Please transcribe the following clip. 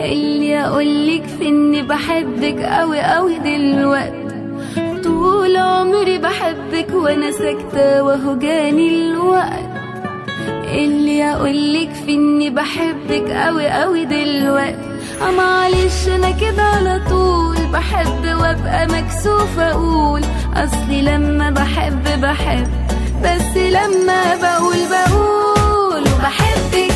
اللي اقولك في اني بحبك قوي قوي دلوقتي طول عمري بحبك وانا ساكتة وهو جاني الوقت اللي اقولك في اني بحبك قوي قوي دلوقتي اه معلش انا كده على طول بحب وابقى مكسوفة اقول اصلي لما بحب بحب بس لما بقول بقول وبحبك